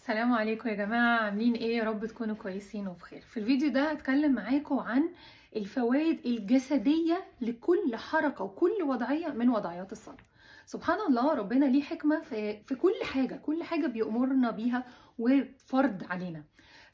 السلام عليكم يا جماعة عاملين ايه يا رب تكونوا كويسين وبخير في الفيديو ده هتكلم معاكم عن الفوائد الجسدية لكل حركة وكل وضعية من وضعيات الصلاة سبحان الله ربنا ليه حكمة في, في كل حاجة كل حاجة بيأمرنا بيها وفرض علينا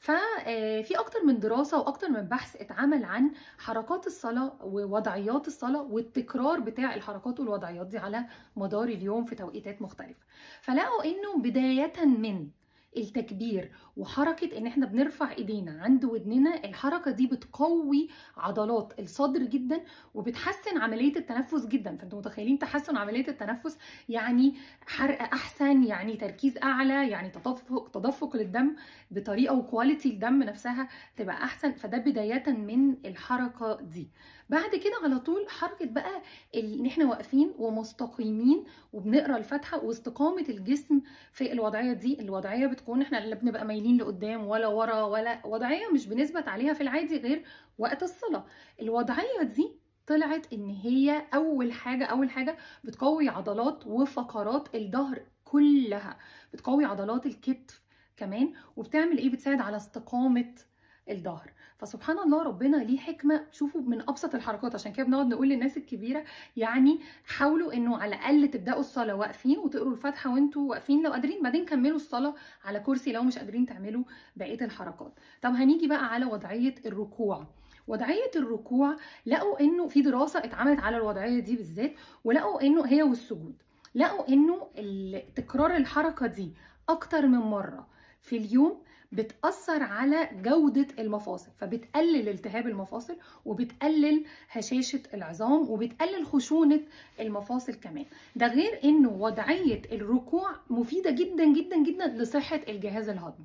ففي اكتر من دراسة واكتر من بحث اتعمل عن حركات الصلاة ووضعيات الصلاة والتكرار بتاع الحركات والوضعيات دي على مدار اليوم في توقيتات مختلفة فلقوا انه بداية من التكبير وحركة ان احنا بنرفع ايدينا عند ودننا الحركة دي بتقوي عضلات الصدر جدا وبتحسن عملية التنفس جدا فانتوا متخيلين تحسن عملية التنفس يعني حرق احسن يعني تركيز اعلى يعني تدفق تدفق للدم بطريقة وكواليتي الدم نفسها تبقى احسن فده بداية من الحركة دي بعد كده على طول حركة بقى ان احنا واقفين ومستقيمين وبنقرا الفاتحة واستقامة الجسم في الوضعية دي الوضعية بتكون احنا لا بنبقى مايلين لقدام ولا ورا ولا وضعية مش بنثبت عليها في العادي غير وقت الصلاة الوضعية دي طلعت ان هي اول حاجة اول حاجة بتقوي عضلات وفقرات الظهر كلها بتقوي عضلات الكتف كمان وبتعمل ايه بتساعد على استقامة الظهر فسبحان الله ربنا ليه حكمه شوفوا من ابسط الحركات عشان كده بنقعد نقول للناس الكبيره يعني حاولوا انه على الاقل تبداوا الصلاه واقفين وتقروا الفاتحه وانتوا واقفين لو قادرين بعدين كملوا الصلاه على كرسي لو مش قادرين تعملوا بقيه الحركات طب هنيجي بقى على وضعيه الركوع وضعيه الركوع لقوا انه في دراسه اتعملت على الوضعيه دي بالذات ولقوا انه هي والسجود لقوا انه تكرار الحركه دي اكتر من مره في اليوم بتأثر على جودة المفاصل فبتقلل التهاب المفاصل وبتقلل هشاشة العظام وبتقلل خشونة المفاصل كمان ده غير انه وضعية الركوع مفيدة جدا جدا جدا لصحة الجهاز الهضمي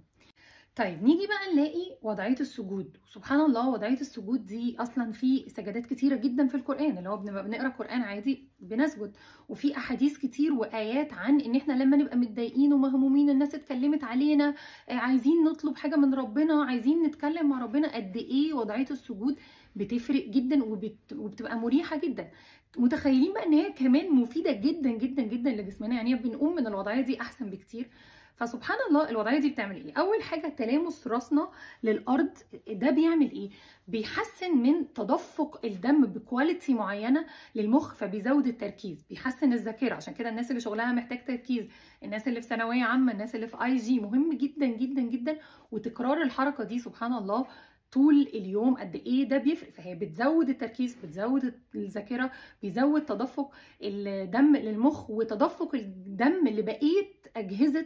طيب نيجي بقى نلاقي وضعيه السجود سبحان الله وضعيه السجود دي اصلا في سجدات كتيره جدا في القران اللي هو بنبقى بنقرا قران عادي بنسجد وفي احاديث كتير وايات عن ان احنا لما نبقى متضايقين ومهمومين الناس اتكلمت علينا عايزين نطلب حاجه من ربنا عايزين نتكلم مع ربنا قد ايه وضعيه السجود بتفرق جدا وبت... وبتبقى مريحه جدا متخيلين بقى ان هي كمان مفيده جدا جدا جدا لجسمنا يعني بنقوم من الوضعيه دي احسن بكتير فسبحان الله الوضعيه دي بتعمل ايه اول حاجه تلامس راسنا للارض ده بيعمل ايه بيحسن من تدفق الدم بكواليتي معينه للمخ فبيزود التركيز بيحسن الذاكره عشان كده الناس اللي شغلها محتاج تركيز الناس اللي في ثانويه عامه الناس اللي في اي جي مهم جدا جدا جدا وتكرار الحركه دي سبحان الله طول اليوم قد ايه ده بيفرق فهي بتزود التركيز بتزود الذاكره بيزود تدفق الدم للمخ وتدفق الدم لبقيه اجهزه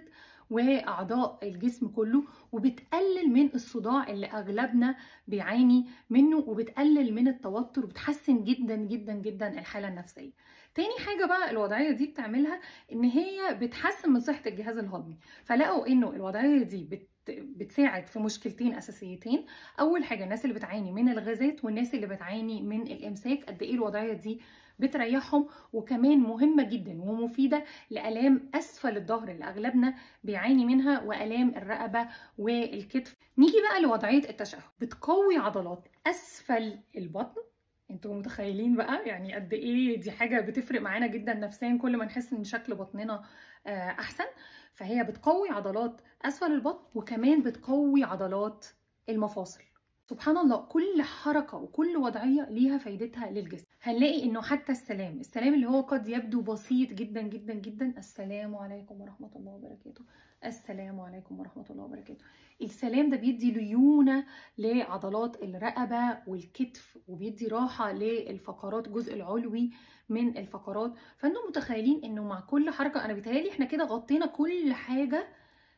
واعضاء الجسم كله وبتقلل من الصداع اللي اغلبنا بيعاني منه وبتقلل من التوتر وبتحسن جدا جدا جدا الحاله النفسيه تاني حاجة بقى الوضعية دي بتعملها ان هي بتحسن من صحة الجهاز الهضمي فلقوا انه الوضعية دي بت بتساعد في مشكلتين اساسيتين اول حاجه الناس اللي بتعاني من الغازات والناس اللي بتعاني من الامساك قد ايه الوضعيه دي بتريحهم وكمان مهمه جدا ومفيده لالام اسفل الظهر اللي اغلبنا بيعاني منها والام الرقبه والكتف نيجي بقى لوضعيه التشهد بتقوي عضلات اسفل البطن انتوا متخيلين بقى يعني قد ايه دي حاجه بتفرق معانا جدا نفسيا كل ما نحس ان شكل بطننا احسن فهي بتقوي عضلات اسفل البطن وكمان بتقوي عضلات المفاصل سبحان الله كل حركة وكل وضعية ليها فايدتها للجسم هنلاقي انه حتى السلام السلام اللي هو قد يبدو بسيط جدا جدا جدا السلام عليكم ورحمة الله وبركاته السلام عليكم ورحمة الله وبركاته السلام ده بيدي ليونة لعضلات الرقبة والكتف وبيدي راحة للفقرات الجزء العلوي من الفقرات فانتم متخيلين انه مع كل حركة انا بيتهيألي احنا كده غطينا كل حاجة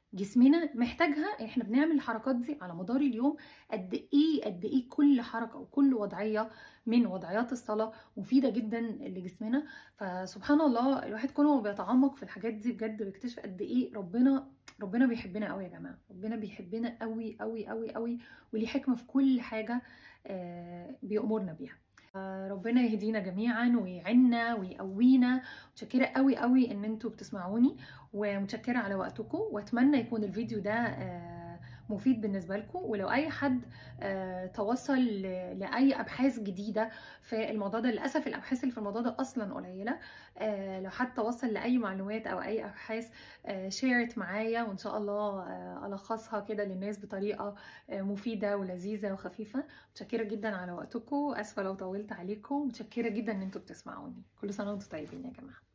جسمنا محتاجها احنا بنعمل الحركات دي على مدار اليوم قد ايه قد ايه كل حركه وكل وضعيه من وضعيات الصلاه مفيده جدا لجسمنا فسبحان الله الواحد كل ما بيتعمق في الحاجات دي بجد بيكتشف قد ايه ربنا ربنا بيحبنا قوي يا جماعه ربنا بيحبنا قوي قوي قوي قوي وليه حكمه في كل حاجه بيأمرنا بيها ربنا يهدينا جميعا ويعنا ويقوينا متشكره قوي قوي ان انتوا بتسمعوني ومتشكره على وقتكم واتمنى يكون الفيديو ده مفيد بالنسبه لكم ولو اي حد آه، توصل ل- لاي ابحاث جديده في الموضوع ده للاسف الابحاث اللي في الموضوع ده اصلا قليله آه، لو حد توصل لاي معلومات او اي ابحاث شيرت معايا وان شاء الله آه، الخصها كده للناس بطريقه آه، مفيده ولذيذه وخفيفه متشكره جدا على وقتكم اسفه لو طولت عليكم متشكره جدا ان انتوا بتسمعوني كل سنه وانتم طيبين يا جماعه